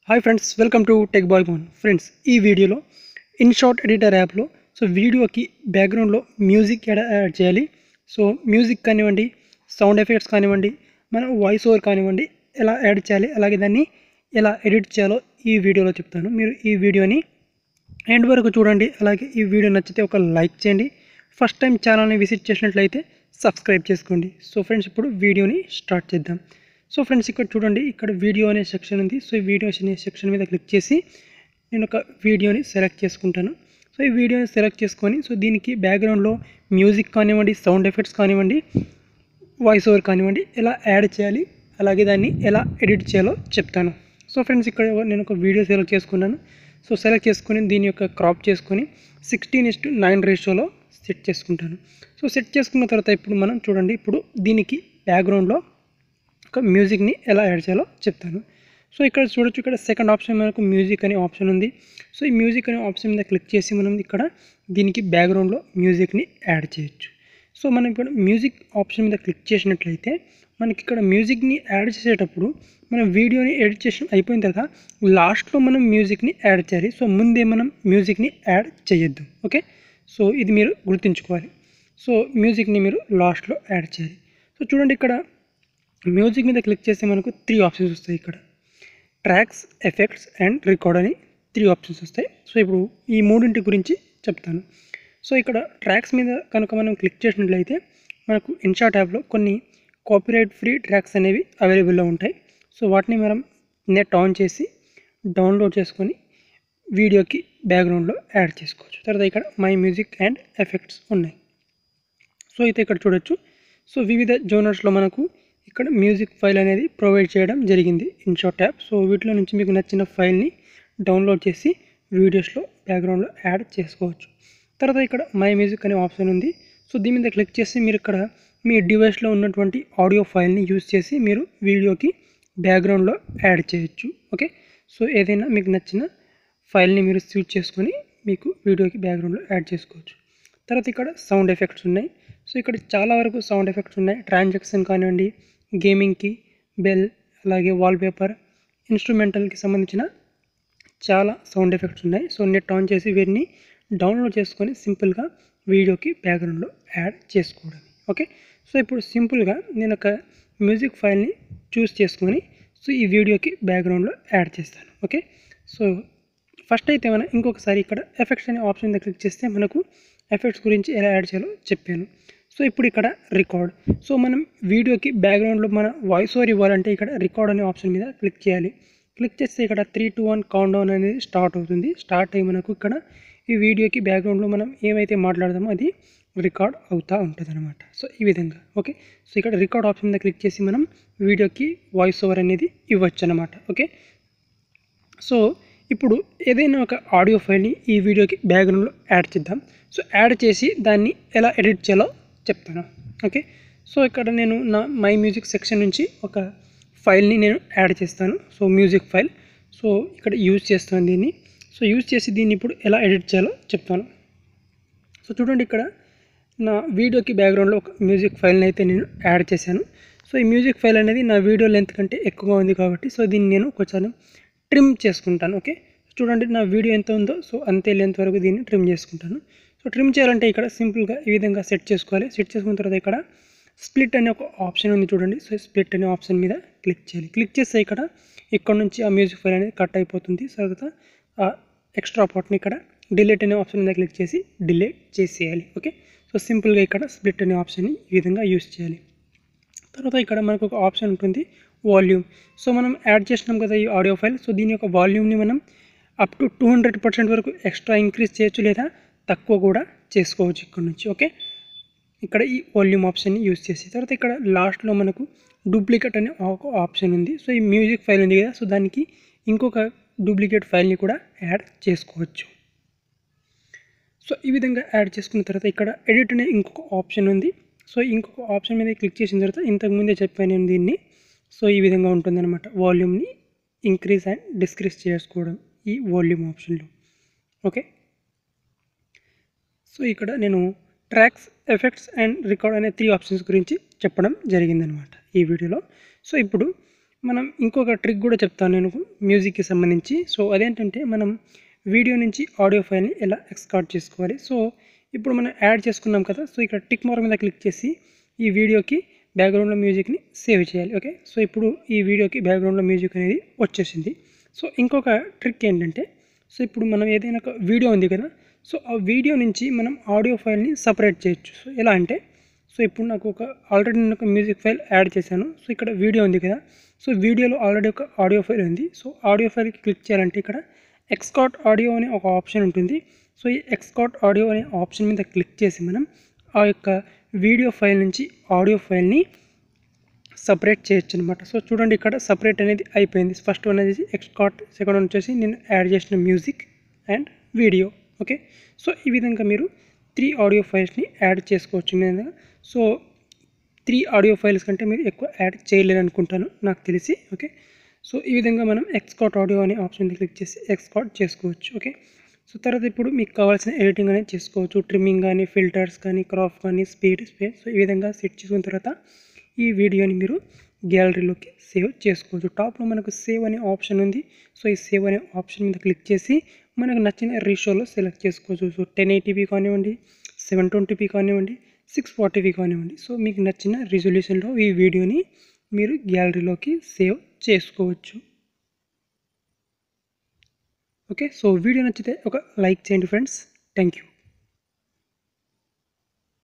hi friends welcome to tech boy మోన్ friends ఈ వీడియోలో ఇన్షార్ట్ ఎడిటర్ యాప్లో సో వీడియోకి బ్యాక్గ్రౌండ్లో మ్యూజిక్ యాడ్ యాడ్ చేయాలి సో మ్యూజిక్ కానివ్వండి సౌండ్ ఎఫెక్ట్స్ కానివ్వండి మన వాయిస్ ఓవర్ కానివ్వండి ఎలా యాడ్ చేయాలి అలాగే దాన్ని ఎలా ఎడిట్ చేయాలో ఈ వీడియోలో చెప్తాను మీరు ఈ వీడియోని ఎండ్ వరకు చూడండి అలాగే ఈ వీడియో నచ్చితే ఒక లైక్ చేయండి ఫస్ట్ టైం ఛానల్ని విజిట్ చేసినట్లయితే సబ్స్క్రైబ్ చేసుకోండి సో ఫ్రెండ్స్ ఇప్పుడు వీడియోని స్టార్ట్ చేద్దాం సో ఫ్రెండ్స్ ఇక్కడ చూడండి ఇక్కడ వీడియో అనే సెక్షన్ ఉంది సో ఈ వీడియోస్ అనే సెక్షన్ మీద క్లిక్ చేసి నేను ఒక వీడియోని సెలెక్ట్ చేసుకుంటాను సో ఈ వీడియోని సెలెక్ట్ చేసుకొని సో దీనికి బ్యాక్గ్రౌండ్లో మ్యూజిక్ కానివ్వండి సౌండ్ ఎఫెక్ట్స్ కానివ్వండి వాయిస్ ఓవర్ కానివ్వండి ఎలా యాడ్ చేయాలి అలాగే దాన్ని ఎలా ఎడిట్ చేయాలో చెప్తాను సో ఫ్రెండ్స్ ఇక్కడ నేను ఒక వీడియో సెలెక్ట్ చేసుకున్నాను సో సెలెక్ట్ చేసుకొని దీని యొక్క క్రాప్ చేసుకొని సిక్స్టీన్ ఇస్ టు నైన్ రేషియోలో సెట్ చేసుకుంటాను సో సెట్ చేసుకున్న తర్వాత ఇప్పుడు మనం చూడండి ఇప్పుడు దీనికి బ్యాక్గ్రౌండ్లో ఒక మ్యూజిక్ని ఎలా యాడ్ చేయాలో చెప్తాను సో ఇక్కడ చూడొచ్చు ఇక్కడ సెకండ్ ఆప్షన్ మనకు మ్యూజిక్ అనే ఆప్షన్ ఉంది సో ఈ మ్యూజిక్ అనే ఆప్షన్ మీద క్లిక్ చేసి మనం ఇక్కడ దీనికి బ్యాక్గ్రౌండ్లో మ్యూజిక్ని యాడ్ చేయొచ్చు సో మనం ఇక్కడ మ్యూజిక్ ఆప్షన్ మీద క్లిక్ చేసినట్లయితే మనకి ఇక్కడ మ్యూజిక్ని యాడ్ చేసేటప్పుడు మనం వీడియోని ఎడిట్ చేసిన అయిపోయిన తర్వాత లాస్ట్లో మనం మ్యూజిక్ని యాడ్ చేయాలి సో ముందే మనం మ్యూజిక్ని యాడ్ చేయొద్దు ఓకే సో ఇది మీరు గుర్తుంచుకోవాలి సో మ్యూజిక్ని మీరు లాస్ట్లో యాడ్ చేయాలి సో చూడండి ఇక్కడ మ్యూజిక్ మీద క్లిక్ చేస్తే మనకు త్రీ ఆప్షన్స్ వస్తాయి ఇక్కడ ట్రాక్స్ ఎఫెక్ట్స్ అండ్ రికార్డ్ అని త్రీ ఆప్షన్స్ వస్తాయి సో ఇప్పుడు ఈ మూడింటి గురించి చెప్తాను సో ఇక్కడ ట్రాక్స్ మీద కనుక మనం క్లిక్ చేసినట్లయితే మనకు ఇన్షాట్ యాప్లో కొన్ని కాపీరైట్ ఫ్రీ ట్రాక్స్ అనేవి అవైలబుల్లో ఉంటాయి సో వాటిని మనం నెట్ ఆన్ చేసి డౌన్లోడ్ చేసుకొని వీడియోకి బ్యాక్గ్రౌండ్లో యాడ్ చేసుకోవచ్చు తర్వాత ఇక్కడ మై మ్యూజిక్ అండ్ ఎఫెక్ట్స్ ఉన్నాయి సో అయితే ఇక్కడ చూడొచ్చు సో వివిధ జోనర్స్లో మనకు ఇక్కడ మ్యూజిక్ ఫైల్ అనేది ప్రొవైడ్ చేయడం జరిగింది ఇన్షాట్ యాప్ సో వీటిలో నుంచి మీకు నచ్చిన ఫైల్ని డౌన్లోడ్ చేసి వీడియోస్లో బ్యాక్గ్రౌండ్లో యాడ్ చేసుకోవచ్చు తర్వాత ఇక్కడ మై మ్యూజిక్ అనే ఆప్షన్ ఉంది సో దీని మీద క్లిక్ చేసి మీరు ఇక్కడ మీ డివైస్లో ఉన్నటువంటి ఆడియో ఫైల్ని యూజ్ చేసి మీరు వీడియోకి బ్యాక్గ్రౌండ్లో యాడ్ చేయొచ్చు ఓకే సో ఏదైనా మీకు నచ్చిన ఫైల్ని మీరు స్విచ్ చేసుకొని మీకు వీడియోకి బ్యాక్గ్రౌండ్లో యాడ్ చేసుకోవచ్చు తర్వాత ఇక్కడ సౌండ్ ఎఫెక్ట్స్ ఉన్నాయి సో ఇక్కడ చాలా వరకు సౌండ్ ఎఫెక్ట్స్ ఉన్నాయి ట్రాన్సాక్షన్ కానివ్వండి గేమింగ్కి బెల్ అలాగే వాల్పేపర్ ఇన్స్ట్రుమెంటల్కి సంబంధించిన చాలా సౌండ్ ఎఫెక్ట్స్ ఉన్నాయి సో నెట్ ఆన్ చేసి వీటిని డౌన్లోడ్ చేసుకొని సింపుల్గా వీడియోకి బ్యాక్గ్రౌండ్లో యాడ్ చేసుకోవడం ఓకే సో ఇప్పుడు సింపుల్గా నేను ఒక మ్యూజిక్ ఫైల్ని చూస్ చేసుకొని సో ఈ వీడియోకి బ్యాక్గ్రౌండ్లో యాడ్ చేస్తాను ఓకే సో ఫస్ట్ అయితే మనం ఇంకొకసారి ఇక్కడ ఎఫెక్ట్స్ అనే ఆప్షన్ మీద క్లిక్ చేస్తే మనకు ఎఫెక్ట్స్ గురించి ఎలా యాడ్ చేయాలో చెప్పాను సో ఇప్పుడు ఇక్కడ రికార్డ్ సో మనం వీడియోకి బ్యాక్గ్రౌండ్లో మన వాయిస్ ఓవర్ ఇవ్వాలంటే ఇక్కడ రికార్డ్ అనే ఆప్షన్ మీద క్లిక్ చేయాలి క్లిక్ చేస్తే ఇక్కడ three two one countdown అనేది స్టార్ట్ అవుతుంది స్టార్ట్ అయ్యి మనకు ఇక్కడ ఈ వీడియోకి బ్యాక్గ్రౌండ్లో మనం ఏమైతే మాట్లాడదామో అది రికార్డ్ అవుతూ ఉంటుంది అనమాట సో ఈ విధంగా ఓకే సో ఇక్కడ రికార్డ్ ఆప్షన్ మీద క్లిక్ చేసి మనం వీడియోకి వాయిస్ ఓవర్ అనేది ఇవ్వచ్చు అనమాట ఓకే సో ఇప్పుడు ఏదైనా ఒక ఆడియో ఫైల్ని ఈ వీడియోకి బ్యాక్గ్రౌండ్లో యాడ్ చేద్దాం సో యాడ్ చేసి దాన్ని ఎలా ఎడిట్ చేయాలో చెప్తాను ఓకే సో ఇక్కడ నేను నా మై మ్యూజిక్ సెక్షన్ నుంచి ఒక ఫైల్ని నేను యాడ్ చేస్తాను సో మ్యూజిక్ ఫైల్ సో ఇక్కడ యూజ్ చేస్తాను దీన్ని సో యూజ్ చేసి దీన్ని ఇప్పుడు ఎలా ఎడిట్ చేయాలో చెప్తాను సో చూడండి ఇక్కడ నా వీడియోకి బ్యాక్గ్రౌండ్లో ఒక మ్యూజిక్ ఫైల్ని అయితే నేను యాడ్ చేశాను సో ఈ మ్యూజిక్ ఫైల్ అనేది నా వీడియో లెంత్ కంటే ఎక్కువగా ఉంది కాబట్టి సో దీన్ని నేను కొంచెం ట్రిమ్ చేసుకుంటాను ఓకే చూడండి నా వీడియో ఎంత ఉందో సో అంతే లెంత్ వరకు దీన్ని ట్రిమ్ చేసుకుంటాను సో ట్రిమ్ చేయాలంటే ఇక్కడ సింపుల్గా ఈ విధంగా సెట్ చేసుకోవాలి సెట్ చేసుకున్న తర్వాత ఇక్కడ స్ప్లిట్ అనే ఒక ఆప్షన్ ఉంది చూడండి సో స్ప్లిట్ అనే ఆప్షన్ మీద క్లిక్ చేయాలి క్లిక్ చేస్తే ఇక్కడ ఇక్కడ నుంచి ఆ మ్యూజిక్ ఫైల్ అనేది కట్ అయిపోతుంది తర్వాత ఆ ఎక్స్ట్రా పార్ట్ని ఇక్కడ డిలీట్ అనే ఆప్షన్ మీద క్లిక్ చేసి డిలీట్ చేసేయాలి ఓకే సో సింపుల్గా ఇక్కడ స్ప్లిట్ అనే ఆప్షన్ని ఈ విధంగా యూస్ చేయాలి తర్వాత ఇక్కడ మనకు ఒక ఆప్షన్ ఉంటుంది వాల్యూమ్ సో మనం యాడ్ చేసినాం కదా ఈ ఆడియో ఫైల్ సో దీని యొక్క వాల్యూమ్ని మనం up to two hundred percent వరకు ఎక్స్ట్రా ఇంక్రీజ్ చేయొచ్చు లేదా తక్కువ కూడా చేసుకోవచ్చు ఇక్కడ నుంచి ఓకే ఇక్కడ ఈ వాల్యూమ్ ఆప్షన్ని యూస్ చేసి తర్వాత ఇక్కడ లాస్ట్లో మనకు డూప్లికేట్ అనే ఒక ఆప్షన్ ఉంది సో ఈ మ్యూజిక్ ఫైల్ ఉంది కదా సో దానికి ఇంకొక డూప్లికేట్ ఫైల్ని కూడా యాడ్ చేసుకోవచ్చు సో ఈ విధంగా యాడ్ చేసుకున్న తర్వాత ఇక్కడ ఎడిట్ అనే ఇంకొక ఆప్షన్ ఉంది సో ఇంకొక ఆప్షన్ మీద క్లిక్ చేసిన తర్వాత ఇంతకుముందే చెప్పాను నేను దీన్ని సో ఈ విధంగా ఉంటుందన్నమాట వాల్యూమ్ని ఇంక్రీజ్ అండ్ డిస్క్రీజ్ చేసుకోవడం ఈ వాల్యూమ్ ఆప్షన్లో ఓకే సో ఇక్కడ నేను ట్రాక్స్ ఎఫెక్ట్స్ అండ్ రికార్డ్ అనే త్రీ ఆప్షన్స్ గురించి చెప్పడం జరిగిందనమాట ఈ వీడియోలో సో ఇప్పుడు మనం ఇంకొక ట్రిక్ కూడా చెప్తాను నేను మ్యూజిక్కి సంబంధించి సో అదేంటంటే మనం వీడియో నుంచి ఆడియో ఫైల్ని ఎలా ఎక్స్కార్ట్ చేసుకోవాలి సో ఇప్పుడు మనం యాడ్ చేసుకున్నాం కదా సో ఇక్కడ టిక్ మార్క్ మీద క్లిక్ చేసి ఈ వీడియోకి బ్యాక్గ్రౌండ్లో మ్యూజిక్ని సేవ్ చేయాలి ఓకే సో ఇప్పుడు ఈ వీడియోకి బ్యాక్గ్రౌండ్లో మ్యూజిక్ అనేది వచ్చేసింది సో ఇంకొక ట్రిక్ ఏంటంటే సో ఇప్పుడు మనం ఏదైనా ఒక వీడియో ఉంది కదా సో ఆ వీడియో నుంచి మనం ఆడియో ఫైల్ని సపరేట్ చేయొచ్చు సో ఎలా అంటే సో ఇప్పుడు నాకు ఒక ఆల్రెడీ నేను ఒక మ్యూజిక్ ఫైల్ యాడ్ చేశాను సో ఇక్కడ వీడియో ఉంది కదా సో వీడియోలో ఆల్రెడీ ఒక ఆడియో ఫైల్ ఉంది సో ఆడియో ఫైల్కి క్లిక్ చేయాలంటే ఇక్కడ ఎక్స్కాట్ ఆడియో అనే ఒక ఆప్షన్ ఉంటుంది సో ఈ ఎక్స్కాట్ ఆడియో అనే ఆప్షన్ మీద క్లిక్ చేసి మనం ఆ యొక్క వీడియో ఫైల్ నుంచి ఆడియో ఫైల్ని సపరేట్ చేయొచ్చు అనమాట సో చూడండి ఇక్కడ సపరేట్ అనేది అయిపోయింది ఫస్ట్ వన్ అనేది ఎక్స్కాట్ సెకండ్ వన్ వచ్చేసి నేను యాడ్ చేసిన music and video okay so ఈ విధంగా మీరు త్రీ ఆడియో ఫైల్స్ని యాడ్ చేసుకోవచ్చు మీద సో త్రీ ఆడియో ఫైల్స్ కంటే మీరు ఎక్కువ యాడ్ చేయలేరు అనుకుంటాను నాకు తెలిసి ఓకే సో ఈ విధంగా మనం ఎక్స్కాట్ ఆడియో అనే ఆప్షన్ క్లిక్ చేసి ఎక్స్కాట్ చేసుకోవచ్చు ఓకే సో తర్వాత ఇప్పుడు మీకు కావాల్సిన ఎడిటింగ్ అనేది చేసుకోవచ్చు ట్రిమ్మింగ్ కానీ ఫిల్టర్స్ కానీ క్రాప్ కానీ స్పీడ్ స్పేస్ సో ఈ విధంగా సెట్ చేసుకున్న తర్వాత ఈ వీడియోని మీరు గ్యాలరీలోకి సేవ్ చేసుకోవచ్చు టాప్లో మనకు సేవ్ అనే ఆప్షన్ ఉంది సో ఈ సేవ్ అనే ఆప్షన్ మీద క్లిక్ చేసి మనకు నచ్చిన రేషియోలో సెలెక్ట్ చేసుకోవచ్చు సో టెన్ ఎయిటీపీ కానివ్వండి సెవెన్ ట్వంటీపీ కానివ్వండి సిక్స్ ఫార్టీపీ కానివ్వండి సో మీకు నచ్చిన రిజల్యూషన్లో ఈ వీడియోని మీరు గ్యాలరీలోకి సేవ్ చేసుకోవచ్చు ఓకే సో వీడియో నచ్చితే ఒక లైక్ చేయండి ఫ్రెండ్స్ థ్యాంక్ యూ